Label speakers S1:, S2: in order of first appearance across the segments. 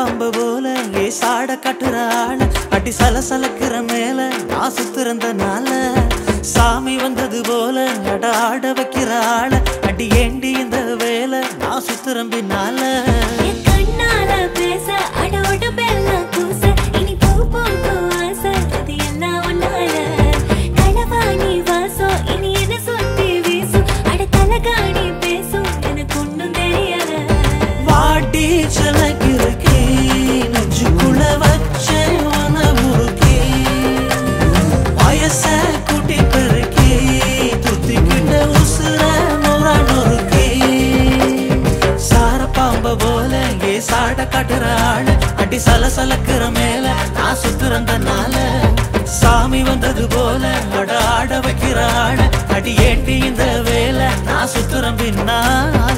S1: பாம்பு போல ஏ சாட கட்டுற ஆள அடி சலசலக்கிற மேல நான் சுத்துறந்தனால சாமி வந்தது போல அட ஆட வைக்கிற ஆள அடி ஏண்டி இந்த வேலை நான் சுத்துறேன் பின்னால
S2: என் கண்ணால பேச அட உடம்பெல்லாம் கூச இனி பூ பூக்கும் ஆசை அது எல்லாம் உன்னால களவாணி வாசம் இனி என்ன சுத்தி வீசும் அட தலகாணி பேசும் எனக்கு ஒண்ணும் தெரியல
S1: வாடி சலக்கிருக்கே நெஞ்சுக்குள்ள வச்ச உன முறுக்கே வயச கூட்டி பெருக்கே துத்திக்கிட்ட உசுர நூற நொறுக்கே சார பாம்ப போல ஏ சாட காட்டுற ஆள அடி சலசலக்கிற மேல நான் சுத்துறந்தனால சாமி வந்தது போல அட ஆட வைக்கிற ஆள அடி ஏண்டி இந்த வேலை நான் சுத்துறேன் பின்னால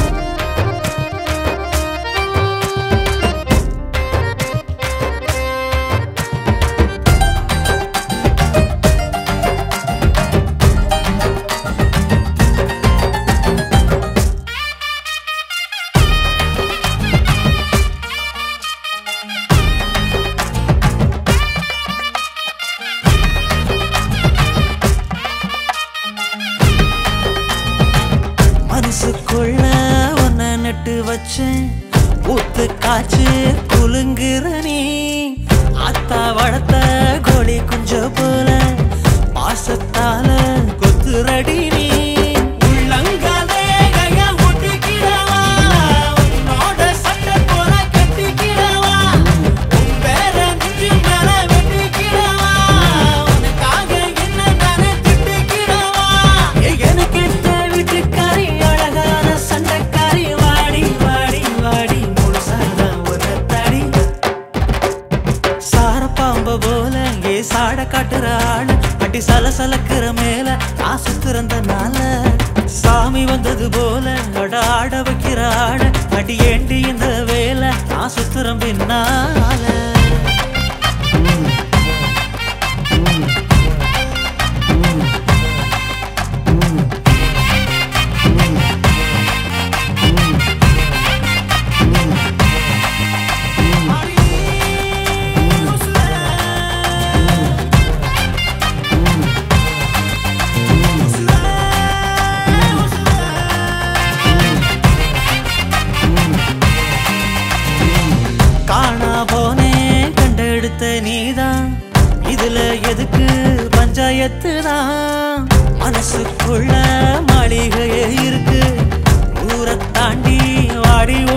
S1: மனசுக்குள்ள உன்னை நட்டு வச்சேன் ஊத்து காய்ச்சி குலுங்குற நீ அத்தா வளர்த்த கோழி குஞ்ச போல பாசத்தால கொத்துரடி நீ உள்ளங்காலே கையா ஒட்டிக்கிடவா, உன்னோட சட்டை போல கட்டிக்கிடவா, உன் பேர நெஞ்சு மேல வெட்டிக்கிடவா, உனக்காக என்ன நானே திட்டிக்கிடவா. ஏய், எனக்கு இந்த வீட்டுக்காரி அழகான சண்டைக்காரி வாடி வாடி வாடி முழுசாதான் ஒரு தடி சார பாம்ப போல ஏ சாட காட்டுற ஆளு அடி சலசலக்கிற மேல நான் சுத்துறந்தனால சாமி வந்தது போல அட ஆட வைக்கிற ஆளு அடி ஏண்டி இந்த வேலை நான் சுத்துறேன் பின்னால காணா போனே கண்டெடுத்த நீதான் இதுல எதுக்கு பஞ்சாயத்து தான் மனசுக்குள்ள மாளிகையே இருக்கு ஊரை தாண்டி வாடி